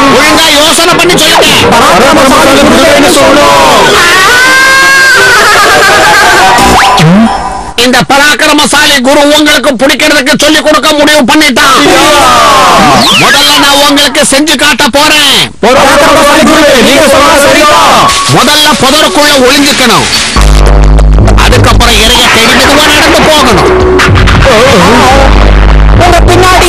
ஒழுங்கா யோசனை பண்ணி சொல்லுங்க இந்த பராக்கிரமசாலி குரு உங்களுக்கு பிடிக்கிறதுக்கு சொல்லி கொடுக்க முடிவு பண்ணிட்டான் முதல்ல நான் உங்களுக்கு செஞ்சு காட்ட போறேன் முதல்ல புதருக்குள்ள ஒளிஞ்சுக்கணும் அதுக்கப்புறம் இறைய தேடி மெதுவா நடந்து போகணும் உங்க பின்னாடி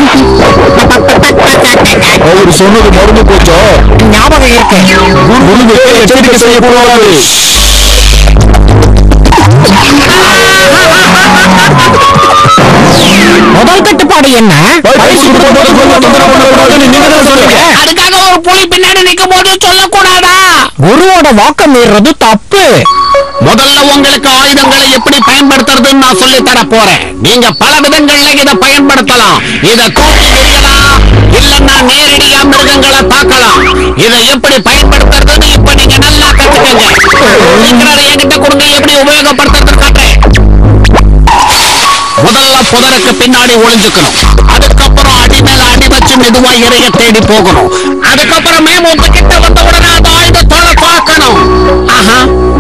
அவர் சொன்னது மறந்து போச்சா ஞாபகம் இருக்கு குருவுக்கு எச்சரிக்கை செய்யக்கூடாது முதல் கட்டுப்பாடு என்ன பரிசு கொடுப்பதற்கு முன் தொந்தரவு பண்ணக்கூடாதுன்னு நீங்க தான் சொல்லுங்க அதுக்காக ஒரு புலி பின்னாடி நிக்கும் போது சொல்லக்கூடாதா குருவோட வாக்க மீறது தப்பு முதல்ல உங்களுக்கு ஆயுதங்களை எப்படி பயன்படுத்துறதுன்னு நான் சொல்லி தர போறேன் நீங்க பல விதங்கள்ல இதை பயன்படுத்தலாம் இத தூக்கி எறியலாம் இல்லன்னா நேரடியா மிருகங்களை தாக்கலாம் இதை எப்படி பயன்படுத்துறதுன்னு இப்ப நீங்க நல்லா கத்துக்கங்க சீக்கிரம் அதை என்கிட்ட கொடுங்க எப்படி உபயோகப்படுத்துறது காட்டுறேன் முதல்ல புதருக்கு பின்னாடி ஒளிஞ்சுக்கணும் அதுக்கப்புறம் அடி மேல அடி வச்சு மெதுவா இறைய தேடி போகணும் அதுக்கப்புறம் மேமூத்து கிட்ட வந்த உடனே அந்த ஆயுதத்தோட பார்க்கணும் ஆஹா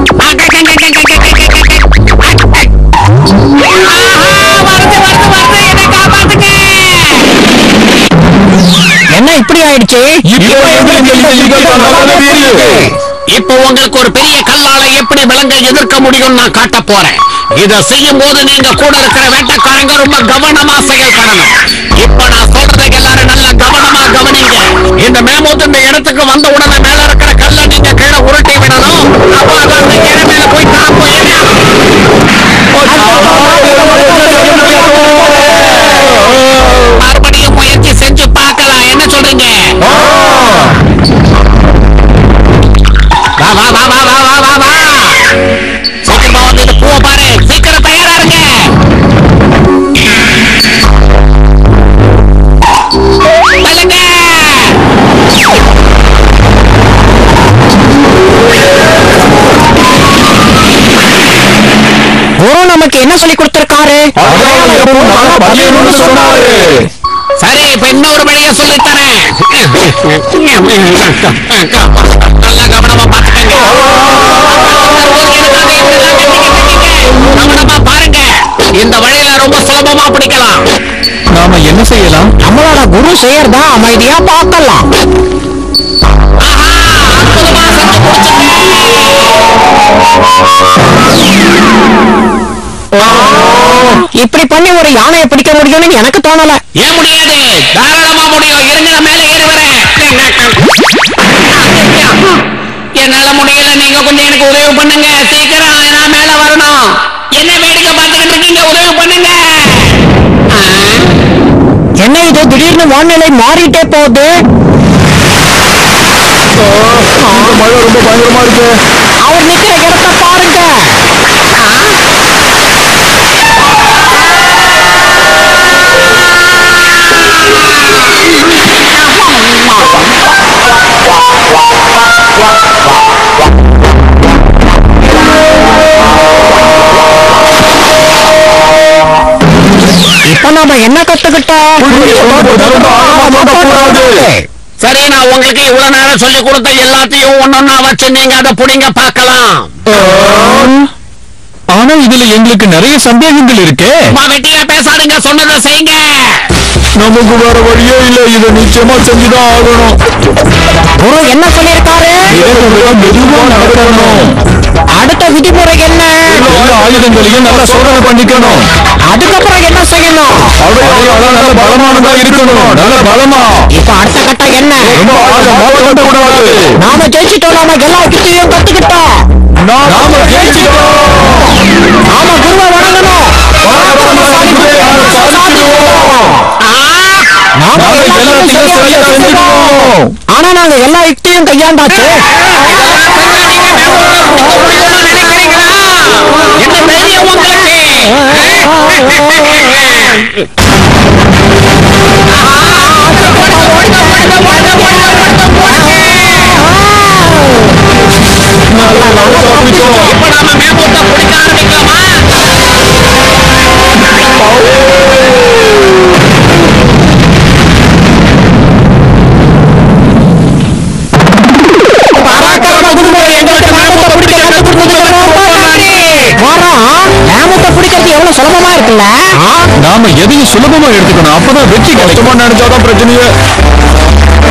என்ன இப்படி ஆயிடுச்சு இப்போ எங்களுக்கு இந்த யுகத்தில் நல்லாவே தெரியுது இப்போ உங்களுக்கு ஒரு பெரிய கல்லால எப்படி விலங்க எதிர்க்க முடியும் நான் காட்ட போறேன் இத செய்யும் போது நீங்க கூட இருக்கிற வேட்டைக்காரங்க ரொம்ப கவனமா செயல்படணும் இப்ப நான் சொல்றதை எல்லாரும் நல்லா கவனமா கவனிங்க இந்த மேமூத்து இந்த இடத்துக்கு வந்த உடனே மேல இருக்கிற கல்லை நீங்க கீழே உருட்டி விடணும் அப்ப அது அந்த இறை மேல போய் தாக்கும் இல்லையா? மறுபடியும் முயற்சி செஞ்சு பார்க்கலாம் என்ன சொல்றீங்க வா வா வா வா வா வா வா வா சீக்கிரமா வந்து இந்த பூவை பாரு சீக்கிரம் தயாரா இருங்க தள்ளுங்க. குரு நமக்கு என்ன சொல்லி கொடுத்திருக்காரு அடையாளம் எப்பவும் நல்லா பதியணும்னு சொன்னாரு சரி இப்ப இன்னொரு வழிய சொல்லித்தரேன் நல்லா கவனமா பாத்துக்கங்க கவனமா பாருங்க இந்த வழியில ரொம்ப சுலபமா பிடிக்கலாம் நாம என்ன செய்யலாம் நம்மளோட குரு செய்யறதா அமைதியா பார்க்கலாம் ஆஹா அற்புதமா செஞ்சு முடிச்சிட்டேன் இப்படி பண்ணி ஒரு யானையை பிடிக்க முடியும்னு எனக்கு தோணல ஏன் முடியாது தாராளமா முடியும் இருங்க நான் மேலே ஏறி வரேன் என்னால முடியல நீங்க கொஞ்சம் எனக்கு உதவி பண்ணுங்க சீக்கிரம் நான் மேல வரணும் என்ன வேடிக்கை பார்த்துக்கிட்டு இருக்கீங்க உதவி பண்ணுங்க ஆ, என்ன இது திடீர்னு வானிலை மாறிட்டே போகுது இந்த மழை ரொம்ப பயங்கரமா இருக்கு அவர் நிக்கிற இடத்த பாருங்க இப்ப நாம என்ன கத்துக்கிட்டோம் சரி நான் உங்களுக்கு இவ்வளவு நேரம் சொல்லி கொடுத்த எல்லாத்தையும் ஒன்னொன்னா வச்சு நீங்க அதை புடிங்க பார்க்கலாம் ஆனா இதுல எங்களுக்கு நிறைய சந்தேகங்கள் இருக்கே அம்மா வெட்டியா பேசாதுங்க சொன்னதை செய்யுங்க நமக்கு வேற வழியே இல்ல இதை நிச்சயமா செஞ்சுதான் ஆகணும் குரு என்ன சொல்லியிருக்காரு இறைவனுடன் மெதுவா நடக்கணும் அடுத்த விதிமுறை என்ன எல்லா ஆயுதங்களையும் நல்லா சோதனை பண்ணிக்கணும் அதுக்கப்புறம் என்ன செய்யணும் அடையாளம் நல்ல பலமானதா இருக்கணும் நல்ல பலமா இப்ப அடுத்த கட்டம் என்ன ரொம்ப ஆழமா கொண்டு கூடாது நாம ஜெயிச்சிட்டோம் நாம எல்லா யுக்தியையும் கத்துக்கிட்டோம் நாம ஜெயிச்சிட்டோம் நாம குருவை வணங்கணும் பராக்கிரமசாலி குருவை நாம சாதிச்சிடுவோம். நாம நாம எல்லாத்தையும் எல்லாத்தையும் சரியா சரியா செஞ்சுட்டோம். செஞ்சுட்டோம். ஆனா நாங்க எல்லா யுக்தியும் கையாண்டாச்சு என்ன தைரியம் உங்களுக்கு நாம தப்பிச்சோம். இப்ப நாம மேம்பட்ட பிடிக்க ஆரம்பிக்கலாமா சுலபமா இருக்குல்ல நாம எதையும் சுலபமா எடுத்துக்கணும் அப்பதான் வெற்றி கிடைக்கும் நினைச்சாதான் பிரச்சனையே